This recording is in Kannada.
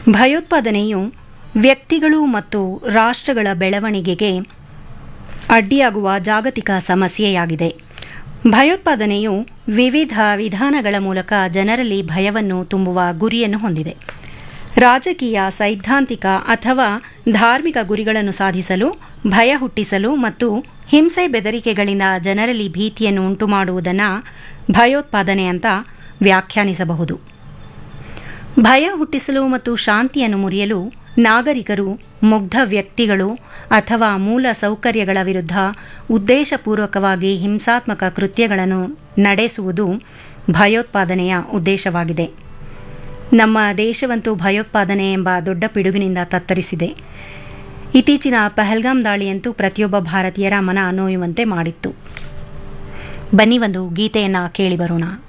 ಭಯೋತ್ಪಾದನೆಯು ವ್ಯಕ್ತಿಗಳು ಮತ್ತು ರಾಷ್ಟ್ರಗಳ ಬೆಳವಣಿಗೆಗೆ ಅಡ್ಡಿಯಾಗುವ ಜಾಗತಿಕ ಸಮಸ್ಯೆಯಾಗಿದೆ ಭಯೋತ್ಪಾದನೆಯು ವಿವಿಧ ವಿಧಾನಗಳ ಮೂಲಕ ಜನರಲ್ಲಿ ಭಯವನ್ನು ತುಂಬುವ ಗುರಿಯನ್ನು ಹೊಂದಿದೆ ರಾಜಕೀಯ ಸೈದ್ಧಾಂತಿಕ ಅಥವಾ ಧಾರ್ಮಿಕ ಗುರಿಗಳನ್ನು ಸಾಧಿಸಲು ಭಯ ಹುಟ್ಟಿಸಲು ಮತ್ತು ಹಿಂಸೆ ಬೆದರಿಕೆಗಳಿಂದ ಜನರಲ್ಲಿ ಭೀತಿಯನ್ನು ಉಂಟುಮಾಡುವುದನ್ನು ಭಯೋತ್ಪಾದನೆ ಅಂತ ವ್ಯಾಖ್ಯಾನಿಸಬಹುದು ಭಯ ಹುಟ್ಟಿಸಲು ಮತ್ತು ಶಾಂತಿಯನ್ನು ಮುರಿಯಲು ನಾಗರಿಕರು ಮುಗ್ಧ ವ್ಯಕ್ತಿಗಳು ಅಥವಾ ಮೂಲ ಸೌಕರ್ಯಗಳ ವಿರುದ್ಧ ಉದ್ದೇಶಪೂರ್ವಕವಾಗಿ ಹಿಂಸಾತ್ಮಕ ಕೃತ್ಯಗಳನ್ನು ನಡೆಸುವುದು ಭಯೋತ್ಪಾದನೆಯ ಉದ್ದೇಶವಾಗಿದೆ ನಮ್ಮ ದೇಶವಂತೂ ಭಯೋತ್ಪಾದನೆ ಎಂಬ ದೊಡ್ಡ ಪಿಡುಗಿನಿಂದ ತತ್ತರಿಸಿದೆ ಇತ್ತೀಚಿನ ಪಹಲ್ಗಾಮ್ ದಾಳಿಯಂತೂ ಪ್ರತಿಯೊಬ್ಬ ಭಾರತೀಯರ ಮನ ನೋಯುವಂತೆ ಮಾಡಿತ್ತು ಬನ್ನಿ ಒಂದು ಗೀತೆಯನ್ನು ಕೇಳಿ ಬರೋಣ